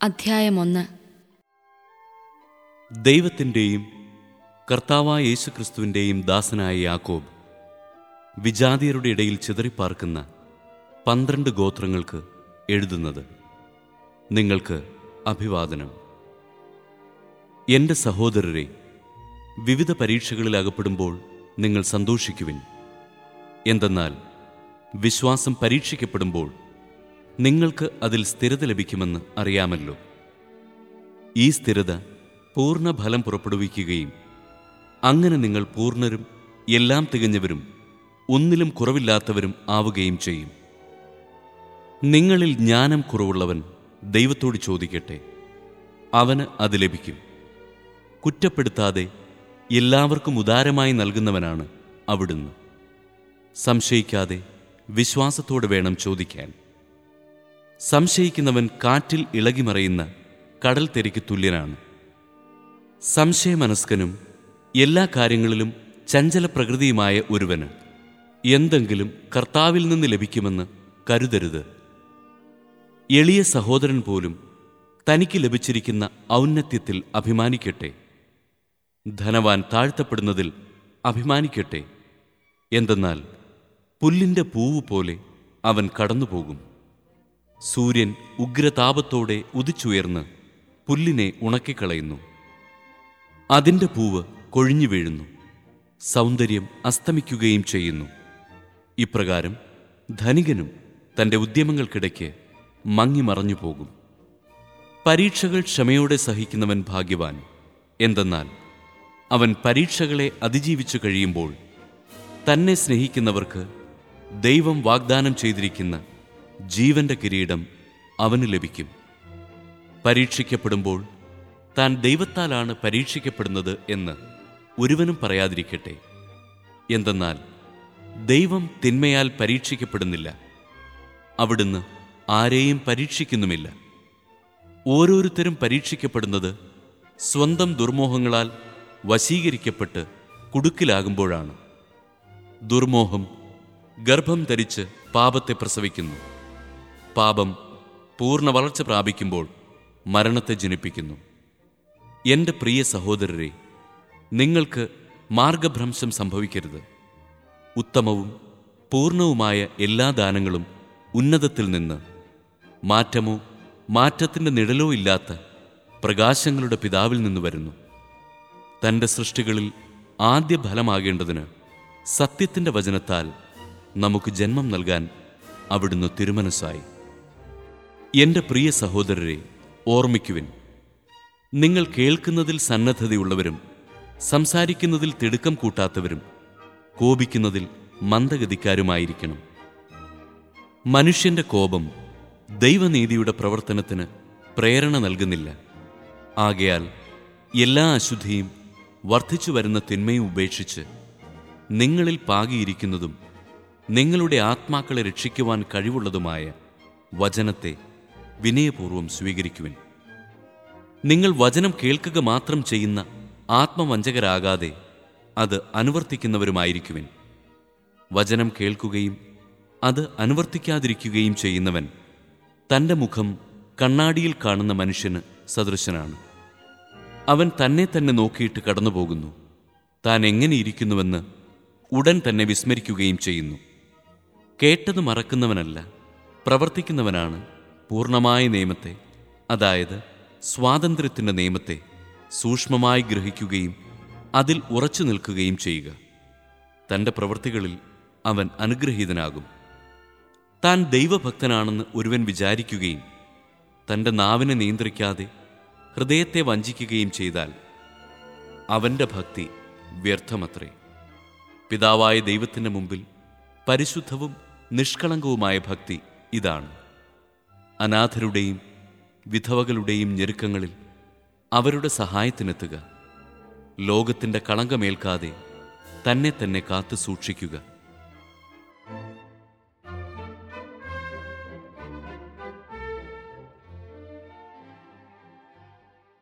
അധ്യായം ഒന്ന് ദൈവത്തിൻ്റെയും കർത്താവായ യേശുക്രിസ്തുവിൻ്റെയും ദാസനായ യാക്കോബ് വിജാതിയരുടെ ഇടയിൽ ചിതറിപ്പാർക്കുന്ന പന്ത്രണ്ട് ഗോത്രങ്ങൾക്ക് എഴുതുന്നത് നിങ്ങൾക്ക് അഭിവാദനം എൻ്റെ സഹോദരരെ വിവിധ പരീക്ഷകളിൽ അകപ്പെടുമ്പോൾ നിങ്ങൾ സന്തോഷിക്കുവിൻ എന്തെന്നാൽ വിശ്വാസം പരീക്ഷിക്കപ്പെടുമ്പോൾ നിങ്ങൾക്ക് അതിൽ സ്ഥിരത ലഭിക്കുമെന്ന് അറിയാമല്ലോ ഈ സ്ഥിരത പൂർണ്ണ ഫലം പുറപ്പെടുവിക്കുകയും അങ്ങനെ നിങ്ങൾ പൂർണ്ണരും എല്ലാം തികഞ്ഞവരും ഒന്നിലും കുറവില്ലാത്തവരും ആവുകയും ചെയ്യും നിങ്ങളിൽ ജ്ഞാനം കുറവുള്ളവൻ ദൈവത്തോട് ചോദിക്കട്ടെ അവന് അത് ലഭിക്കും കുറ്റപ്പെടുത്താതെ എല്ലാവർക്കും ഉദാരമായി നൽകുന്നവനാണ് അവിടുന്ന് സംശയിക്കാതെ വിശ്വാസത്തോടെ വേണം ചോദിക്കാൻ സംശയിക്കുന്നവൻ കാറ്റിൽ ഇളകിമറയുന്ന കടൽ തെരിക്ക് തുല്യനാണ് സംശയമനസ്കനും എല്ലാ കാര്യങ്ങളിലും ചഞ്ചല പ്രകൃതിയുമായ ഒരുവന് എന്തെങ്കിലും കർത്താവിൽ നിന്ന് ലഭിക്കുമെന്ന് കരുതരുത് എളിയ സഹോദരൻ പോലും തനിക്ക് ലഭിച്ചിരിക്കുന്ന ഔന്നത്യത്തിൽ അഭിമാനിക്കട്ടെ ധനവാൻ താഴ്ത്തപ്പെടുന്നതിൽ അഭിമാനിക്കട്ടെ എന്തെന്നാൽ പുല്ലിൻ്റെ പൂവ് പോലെ അവൻ കടന്നുപോകും സൂര്യൻ ഉഗ്രതാപത്തോടെ ഉദിച്ചുയർന്ന് പുല്ലിനെ ഉണക്കിക്കളയുന്നു അതിൻ്റെ പൂവ് കൊഴിഞ്ഞു വീഴുന്നു സൗന്ദര്യം അസ്തമിക്കുകയും ചെയ്യുന്നു ഇപ്രകാരം ധനികനും തൻ്റെ ഉദ്യമങ്ങൾക്കിടയ്ക്ക് മങ്ങി മറഞ്ഞു പോകും പരീക്ഷകൾ ക്ഷമയോടെ സഹിക്കുന്നവൻ ഭാഗ്യവാൻ എന്തെന്നാൽ അവൻ പരീക്ഷകളെ അതിജീവിച്ചു കഴിയുമ്പോൾ തന്നെ സ്നേഹിക്കുന്നവർക്ക് ദൈവം വാഗ്ദാനം ചെയ്തിരിക്കുന്ന ജീവന്റെ കിരീടം അവന് ലഭിക്കും പരീക്ഷിക്കപ്പെടുമ്പോൾ താൻ ദൈവത്താലാണ് പരീക്ഷിക്കപ്പെടുന്നത് എന്ന് ഒരുവനും പറയാതിരിക്കട്ടെ എന്തെന്നാൽ ദൈവം തിന്മയാൽ പരീക്ഷിക്കപ്പെടുന്നില്ല അവിടുന്ന് ആരെയും പരീക്ഷിക്കുന്നുമില്ല ഓരോരുത്തരും പരീക്ഷിക്കപ്പെടുന്നത് സ്വന്തം ദുർമോഹങ്ങളാൽ വശീകരിക്കപ്പെട്ട് കുടുക്കിലാകുമ്പോഴാണ് ദുർമോഹം ഗർഭം ധരിച്ച് പാപത്തെ പ്രസവിക്കുന്നു പാപം പൂർണ്ണ വളർച്ച പ്രാപിക്കുമ്പോൾ മരണത്തെ ജനിപ്പിക്കുന്നു എൻ്റെ പ്രിയ സഹോദരരെ നിങ്ങൾക്ക് മാർഗഭ്രംശം സംഭവിക്കരുത് ഉത്തമവും പൂർണ്ണവുമായ എല്ലാ ദാനങ്ങളും ഉന്നതത്തിൽ നിന്ന് മാറ്റമോ മാറ്റത്തിൻ്റെ നിഴലോ ഇല്ലാത്ത പ്രകാശങ്ങളുടെ പിതാവിൽ നിന്ന് വരുന്നു തൻ്റെ സൃഷ്ടികളിൽ ആദ്യ ഫലമാകേണ്ടതിന് സത്യത്തിൻ്റെ വചനത്താൽ നമുക്ക് ജന്മം നൽകാൻ അവിടുന്ന് തിരുമനസ്സായി എൻ്റെ പ്രിയ സഹോദരരെ ഓർമ്മിക്കുവിൻ നിങ്ങൾ കേൾക്കുന്നതിൽ സന്നദ്ധതയുള്ളവരും സംസാരിക്കുന്നതിൽ തിടുക്കം കൂട്ടാത്തവരും കോപിക്കുന്നതിൽ മന്ദഗതിക്കാരുമായിരിക്കണം മനുഷ്യന്റെ കോപം ദൈവനീതിയുടെ പ്രവർത്തനത്തിന് പ്രേരണ നൽകുന്നില്ല ആകയാൽ എല്ലാ അശുദ്ധിയും വർദ്ധിച്ചു വരുന്ന തിന്മയും ഉപേക്ഷിച്ച് നിങ്ങളിൽ പാകിയിരിക്കുന്നതും നിങ്ങളുടെ ആത്മാക്കളെ രക്ഷിക്കുവാൻ കഴിവുള്ളതുമായ വചനത്തെ വിനയപൂർവ്വം സ്വീകരിക്കുവിൻ നിങ്ങൾ വചനം കേൾക്കുക മാത്രം ചെയ്യുന്ന ആത്മവഞ്ചകരാകാതെ അത് അനുവർത്തിക്കുന്നവരുമായിരിക്കുവിൻ വചനം കേൾക്കുകയും അത് അനുവർത്തിക്കാതിരിക്കുകയും ചെയ്യുന്നവൻ തൻ്റെ മുഖം കണ്ണാടിയിൽ കാണുന്ന മനുഷ്യന് സദൃശനാണ് അവൻ തന്നെ തന്നെ നോക്കിയിട്ട് കടന്നുപോകുന്നു താൻ എങ്ങനെ ഇരിക്കുന്നുവെന്ന് ഉടൻ തന്നെ വിസ്മരിക്കുകയും ചെയ്യുന്നു കേട്ടത് മറക്കുന്നവനല്ല പ്രവർത്തിക്കുന്നവനാണ് പൂർണ്ണമായ നിയമത്തെ അതായത് സ്വാതന്ത്ര്യത്തിൻ്റെ നിയമത്തെ സൂക്ഷ്മമായി ഗ്രഹിക്കുകയും അതിൽ ഉറച്ചു നിൽക്കുകയും ചെയ്യുക തൻ്റെ പ്രവൃത്തികളിൽ അവൻ അനുഗ്രഹീതനാകും താൻ ദൈവഭക്തനാണെന്ന് ഒരുവൻ വിചാരിക്കുകയും തൻ്റെ നാവിനെ നിയന്ത്രിക്കാതെ ഹൃദയത്തെ വഞ്ചിക്കുകയും ചെയ്താൽ അവൻ്റെ ഭക്തി വ്യർത്ഥമത്രേ പിതാവായ ദൈവത്തിൻ്റെ മുമ്പിൽ പരിശുദ്ധവും നിഷ്കളങ്കവുമായ ഭക്തി ഇതാണ് അനാഥരുടെയും വിധവകളുടെയും ഞെരുക്കങ്ങളിൽ അവരുടെ സഹായത്തിനെത്തുക ലോകത്തിൻ്റെ കളങ്കമേൽക്കാതെ തന്നെ തന്നെ കാത്തു സൂക്ഷിക്കുക